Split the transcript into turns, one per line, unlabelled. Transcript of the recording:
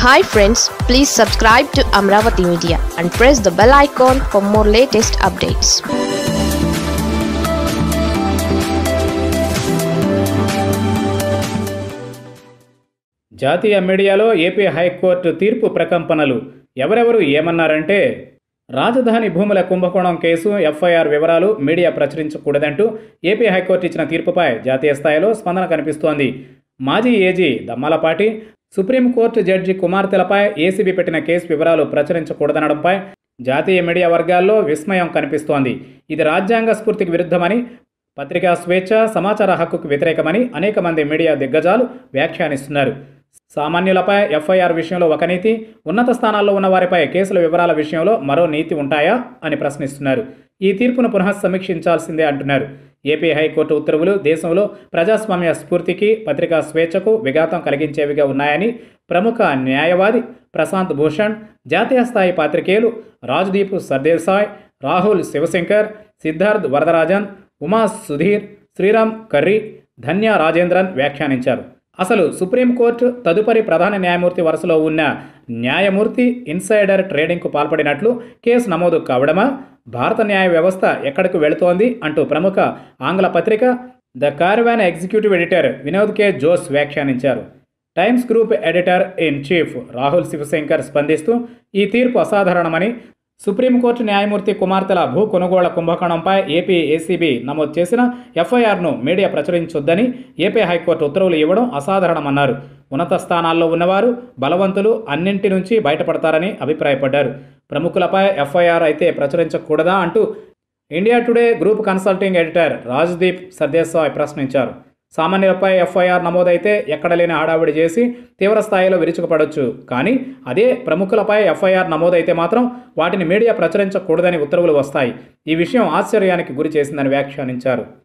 hi friends please subscribe to Amaravati media and press the bell icon for more latest updates
జాతీయ మీడియాలో AP high court తీర్పు ప్రకంపనలు ఎవరెవరు ఏమన్నారంటే రాజధాని భూముల కుంభకోణం కేసు ఎఫ్ఐఆర్ వివరాలు మీడియా ప్రచురించకూడదంటూ ఏపీ హైకోర్టు ఇచ్చిన తీర్పుపై జాతీయ స్థాయిలో స్పందన కనిపిస్తోంది మాజీ ఏజీ దమ్మాలపాటి సుప్రీంకోర్టు జడ్జి కుమార్తెలపై ఏసీబీ పెట్టిన కేసు వివరాలు ప్రచురించకూడదనడంపై జాతీయ మీడియా వర్గాల్లో విస్మయం కనిపిస్తోంది ఇది రాజ్యాంగ స్ఫూర్తికి విరుద్ధమని పత్రికా స్వేచ్ఛ సమాచార హక్కుకు వ్యతిరేకమని అనేక మంది మీడియా దిగ్గజాలు వ్యాఖ్యానిస్తున్నారు సామాన్యులపై ఎఫ్ఐఆర్ విషయంలో ఒక నీతి ఉన్నత స్థానాల్లో ఉన్న వారిపై కేసుల వివరాల విషయంలో మరో నీతి ఉంటాయా అని ప్రశ్నిస్తున్నారు ఈ తీర్పును పునః సమీక్షించాల్సిందే అంటున్నారు ఏపీ హైకోర్టు ఉత్తర్వులు దేశంలో ప్రజాస్వామ్య స్ఫూర్తికి పత్రికా స్వేచ్ఛకు విఘాతం కలిగించేవిగా ఉన్నాయని ప్రముఖ న్యాయవాది ప్రశాంత్ భూషణ్ జాతీయ స్థాయి పాత్రికేయులు రాజ్దీప్ సర్దేశాయ్ రాహుల్ శివశంకర్ సిద్ధార్థ్ వరదరాజన్ ఉమా సుధీర్ శ్రీరామ్ కర్రీ ధన్య రాజేంద్రన్ వ్యాఖ్యానించారు అసలు సుప్రీంకోర్టు తదుపరి ప్రధాన న్యాయమూర్తి వరుసలో ఉన్న న్యాయమూర్తి ఇన్సైడర్ ట్రేడింగ్కు పాల్పడినట్లు కేసు నమోదు కావడమా భారత న్యాయ వ్యవస్థ ఎక్కడికి వెళుతోంది అంటూ ప్రముఖ ఆంగ్ల పత్రిక the Caravan executive editor Vinod K Jose వ్యాఖ్యానించారు Times group editor in chief Rahul Shivshankar స్పందిస్తూ ఈ తీర్పు అసాధారణమని సుప్రీంకోర్టు న్యాయమూర్తి కుమార్తెల భూ కొనుగోళ్ల కుంభకోణంపై ఏపీ ఏసీబీ నమోదు చేసిన ఎఫ్ఐఆర్ను మీడియా ప్రచురించొద్దని ఏపీ హైకోర్టు ఉత్తర్వులు ఇవ్వడం అసాధారణమన్నారు ఉన్నత స్థానాల్లో ఉన్నవారు బలవంతులు అన్నింటి నుంచి బయటపడతారని అభిప్రాయపడ్డారు ప్రముఖులపై ఎఫ్ఐఆర్ అయితే ప్రచురించకూడదా అంటూ India Today group consulting editor Rajdeep Sardesai ప్రశ్నించారు సామాన్యులపై ఎఫ్ఐఆర్ నమోదైతే ఎక్కడ లేని హడావిడి చేసి తీవ్ర స్థాయిలో విరుచుకుపడొచ్చు కానీ అదే ప్రముఖులపై ఎఫ్ఐఆర్ నమోదైతే మాత్రం వాటిని మీడియా ప్రచురించకూడదని ఉత్తర్వులు వస్తాయి ఈ విషయం ఆశ్చర్యానికి గురి చేసిందని వ్యాఖ్యానించారు